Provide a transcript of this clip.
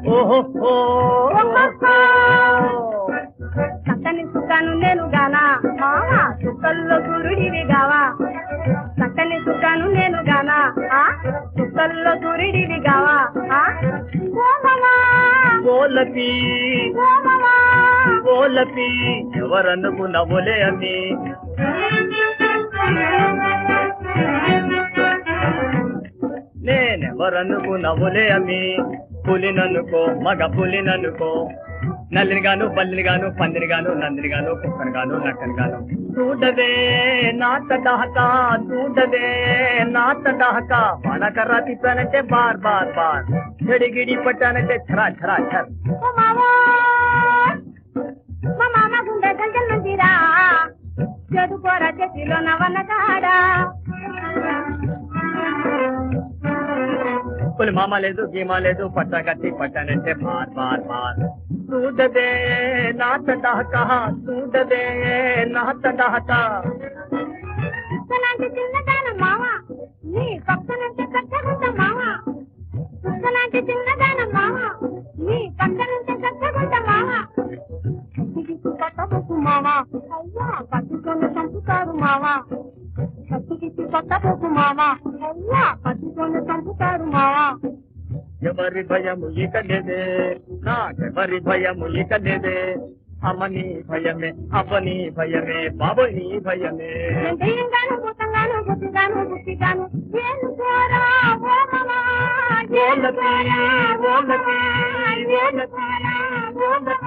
ఓహో చక్కని సుఖాను నేను గానా మామ చుక్కల్లో సూర్యుడివి గావా చక్కని సుఖాను నేను గానా ఆ చుక్కల్లో సూర్యుడివి గావా ఆ ఓ మామా, గోలపి ఓ మామా. గోలపి ఎవరనుకున్నవులే అని నేనెవరనుకున్నవులే అని పులిననుకో మగ పులిననుకో నల్లిని గాను బల్లిని గాను పందిని గాను నందిని గాను కుక్కని గాను నక్కని గాను చూడవే నాత డహక చూడవే నాత డహక వనకర్ర తిప్పానంటే బార్ బార్ బార్ చెడిగిడి పట్టానంటే ఛరా ఛరా ఛర్ ఓ మామా మా మామ గుండె గంటల నుంచిరా చదువుకోర చేతిలో నవన్నగాడా పులి మామ లేదు గీమా లేదు పట్టా కట్టి పట్టానంటే బార్ బార్ బార్ చూడదే నాత డహక చూడదే నాత డహక కుక్కలాంటి చిన్నదాన మామ నీ పక్కనంటే కట్టగుంట మామ కుక్కలాంటి చిన్నదాన మామ నీ పక్కనంటే కట్టగుంట మామ కత్తికి కొట్టబోకు మామ అయ్యా కత్తితోనే చంపుతారు మామ కత్తికి కొట్టబోకు మామ అయ్యా కత్తితోనే చంపుతారు మామ ఎవరి భయము ఇక లేదే నాకెవరి భయము ఇక లేదే అమ్మని భయమే అవ్వని భయమే బాబోని భయమే నేను దెయ్యంగాను భూతంగాను బుద్ధిగాను బుద్ధిగాను ఏను కోరా ఓ మామ ఏను కోరా ఓ మామ ఏను కోరా ఓ మామ